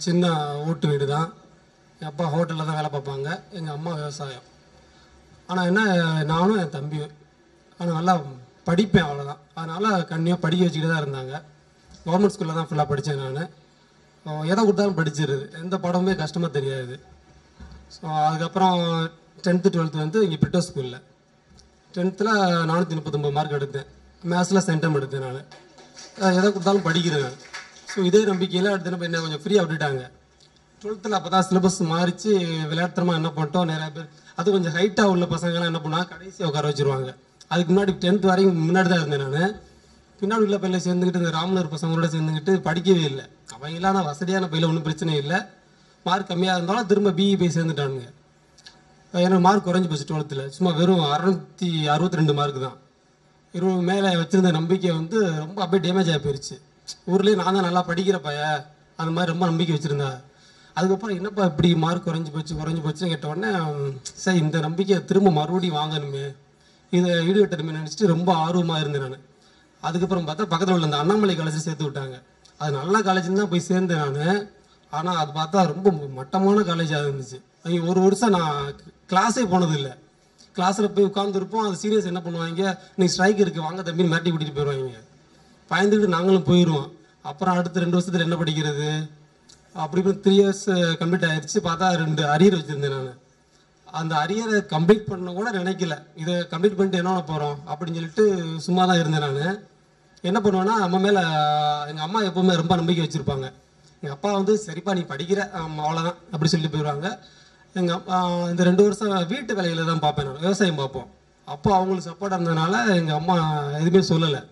சின்ன ஓட்டு வீடு தான் எங்கள் அப்பா ஹோட்டலில் தான் வேலை பார்ப்பாங்க எங்கள் அம்மா விவசாயம் ஆனால் என்ன நானும் என் தம்பியும் ஆனால் நல்லா படிப்பேன் அவ்வளோதான் அதனால் கண்ணியாக படிக்க வச்சுக்கிட்டு தான் இருந்தாங்க கவர்மெண்ட் ஸ்கூலில் தான் ஃபுல்லாக படித்தேன் நான் எதை கொடுத்தாலும் படிச்சிருது எந்த படமுமே கஷ்டமாக தெரியாது ஸோ அதுக்கப்புறம் டென்த்து டுவெல்த்து வந்து இங்கே பிரிட்டோ ஸ்கூலில் டென்த்தில் நானூற்றி முப்பத்தொம்பது மார்க் எடுத்தேன் மேத்ஸில் சென்டம் எடுத்தேன் நான் எதை கொடுத்தாலும் படிக்கிறேன் நான் ஸோ இதே நம்பிக்கையில் அடுத்த என்ன என்ன கொஞ்சம் ஃப்ரீயாக விட்டுட்டாங்க டுவெல்த்தில் அப்போ தான் சிலபஸ் மாறிச்சு விளையாட்டுத்தனமாக என்ன பண்ணிட்டோம் நிறைய பேர் அது கொஞ்சம் ஹைட்டாக உள்ள பசங்கலாம் என்ன பண்ணுவாங்க கடைசியாக உட்கார வச்சிருவாங்க அதுக்கு முன்னாடி டென்த் வரைக்கும் முன்னாடி தான் இருந்தேன் நான் பின்னாடி உள்ள பையில சேர்ந்துக்கிட்டு இந்த ராமலர் பசங்களோட சேர்ந்துக்கிட்டு படிக்கவே இல்லை அவங்களாம் நான் வசதியான பையில ஒன்றும் பிரச்சனை இல்லை மார்க் கம்மியாக இருந்தாலும் திரும்ப பிஇ போய் சேர்ந்துட்டானுங்க எனக்கு மார்க் குறைஞ்சி போச்சு டுவெல்த்தில் சும்மா வெறும் அறநூற்றி அறுபத்தி ரெண்டு மார்க் தான் இருபது மேலே வச்சிருந்த நம்பிக்கை வந்து ரொம்ப அப்படியே டேமேஜ் ஆகி போயிருச்சு ஊர்லேயே நான் தான் நல்லா படிக்கிற பையன் அந்த மாதிரி ரொம்ப நம்பிக்கை வச்சுருந்தேன் அதுக்கப்புறம் என்னப்பா இப்படி மார்க் குறைஞ்சி போச்சு குறைஞ்சி போச்சுன்னு கேட்ட உடனே ம், சரி இந்த நம்பிக்கையை திரும்ப மறுபடியும் வாங்கணுமே இதை ஈடுகட்டணுமே நினச்சிட்டு ரொம்ப ஆர்வமாக இருந்தேன் நான் அதுக்கப்புறம் பார்த்தா பக்கத்தில் உள்ள அந்த அண்ணாமலை காலேஜில் சேர்த்து விட்டாங்க அது நல்ல காலேஜ்னு தான் போய் சேர்ந்தேன் நான் ஆனால் அது பார்த்தா ரொம்ப மட்டமான காலேஜாக இருந்துச்சு அங்கே ஒரு வருஷம் நான் கிளாஸே போனதில்லை கிளாஸில் போய் உட்காந்துருப்போம் அது சீரியஸ் என்ன பண்ணுவாங்க இன்னைக்கு ஸ்ட்ரைக் இருக்குது வாங்க தம்பி மிரட்டி கூட்டிகிட்டு போயிடுவாங்க பயந்துக்கிட்டு நாங்களும் போயிடுவோம் அப்புறம் அடுத்த ரெண்டு வருஷத்தில் என்ன படிக்கிறது அப்படி இப்படி த்ரீ இயர்ஸ் கம்ப்ளீட் ஆயிடுச்சு பார்த்தா ரெண்டு அரியர் வச்சுருந்தேன் நான் அந்த அரியரை கம்ப்ளீட் பண்ண கூட நினைக்கல இதை கம்ப்ளீட் பண்ணிட்டு என்ன பண்ண போகிறோம் அப்படின்னு சொல்லிட்டு சும்மா தான் இருந்தேன் நான் என்ன பண்ணுவேன்னா நம்ம மேலே எங்கள் அம்மா எப்பவுமே ரொம்ப நம்பிக்கை வச்சுருப்பாங்க எங்கள் அப்பா வந்து சரிப்பா நீ படிக்கிற ஆமா, அவ்வளோதான் அப்படி சொல்லிட்டு போயிடுவாங்க எங்கள் அப்பா இந்த ரெண்டு வருஷம் வீட்டு வேலையில தான் பார்ப்பேன் நான் விவசாயம் பார்ப்போம் அப்போ அவங்களுக்கு சப்போர்ட் இருந்ததுனால எங்கள் அம்மா எதுவுமே சொல்லலை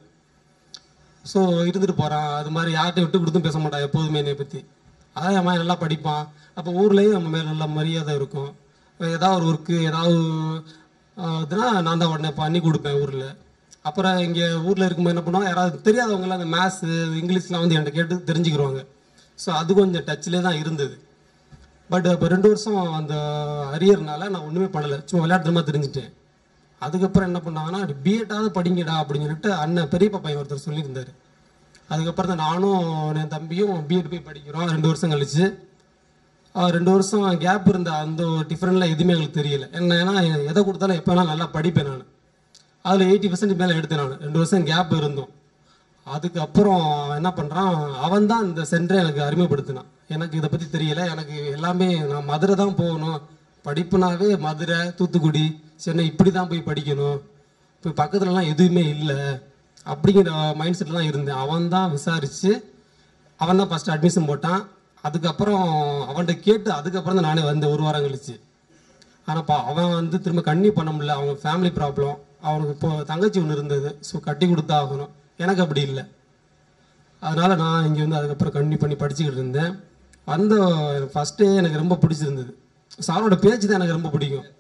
ஸோ இருந்துட்டு போகிறான் அது மாதிரி யார்கிட்ட விட்டு கொடுத்தும் பேச மாட்டான் எப்போதுமே என்னை பற்றி அதான் என் மாதிரி நல்லா படிப்பான் அப்போ ஊர்லேயும் நம்ம மேலே நல்ல மரியாதை இருக்கும் ஏதாவது ஒரு ஒர்க்கு ஏதாவது ஆஹ், இதுனா நான் தான் உடனே பண்ணி கொடுப்பேன் ஊரில் அப்புறம் இங்கே ஊரில் இருக்கும்போது என்ன பண்ணுவாங்க யாராவது தெரியாதவங்களாம் அந்த மேத்ஸு இங்கிலீஷ்லாம் வந்து என்கிட்ட கேட்டு தெரிஞ்சுக்கிருவாங்க ஸோ அது கொஞ்சம் டச்சிலே தான் இருந்தது பட் இப்போ ரெண்டு வருஷம் அந்த அரியர்னால நான் ஒன்றுமே பண்ணலை சும்மா விளையாட்டுமா தெரிஞ்சுட்டேன் அதுக்கப்புறம் என்ன பண்ணாங்கன்னா பிஎட்டாவது படிங்கடா அப்படின்னு சொல்லிட்டு அண்ணன் பெரியப்பா பையன் ஒருத்தர் சொல்லியிருந்தாரு அதுக்கப்புறம் தான் நானும் என் தம்பியும் பிஎட் போய் படிக்கிறோம் ரெண்டு வருஷம் கழிச்சு ஆஹ் ரெண்டு வருஷம் கேப் இருந்த அந்த டிஃப்ரெண்ட்லாம் எதுவுமே எங்களுக்கு தெரியல என்ன ஏன்னா எதை கொடுத்தாலும் எப்போ வேணாலும் நல்லா படிப்பேன் நான் அதில் எயிட்டி பர்சன்ட் மேலே எடுத்தேன் நான் ரெண்டு வருஷம் கேப் இருந்தோம் அதுக்கப்புறம் அவன் என்ன பண்ணுறான் அவன் தான் இந்த சென்டரை எனக்கு அறிமுகப்படுத்தினான் எனக்கு இதை பற்றி தெரியல எனக்கு எல்லாமே நான் மதுரை தான் போகணும் படிப்புனாவே மதுரை தூத்துக்குடி சென்னை இப்படி தான் போய் படிக்கணும் இப்போ பக்கத்துலலாம் எதுவுமே இல்லை அப்படிங்கிற மைண்ட் செட்டில் தான் இருந்தேன் அவன் தான் விசாரித்து அவன் தான் ஃபஸ்ட்டு அட்மிஷன் போட்டான் அதுக்கப்புறம் அவன்கிட்ட கேட்டு அதுக்கப்புறம் தான் நானே வந்தேன் ஒரு வாரம் கழிச்சு ஆனாப்பா அவன் வந்து திரும்ப கண்ணி பண்ண முடியல அவங்க ஃபேமிலி ப்ராப்ளம் அவனுக்கு இப்போ தங்கச்சி ஒன்று இருந்தது ஸோ கட்டி கொடுத்தா ஆகணும் எனக்கு அப்படி இல்லை அதனால நான் இங்கே வந்து அதுக்கப்புறம் கண்ணி பண்ணி படிச்சுக்கிட்டு இருந்தேன் அந்த ஃபஸ்ட்டே எனக்கு ரொம்ப பிடிச்சிருந்தது சாரோட பேச்சு தான் எனக்கு ரொம்ப பிடிக்கும்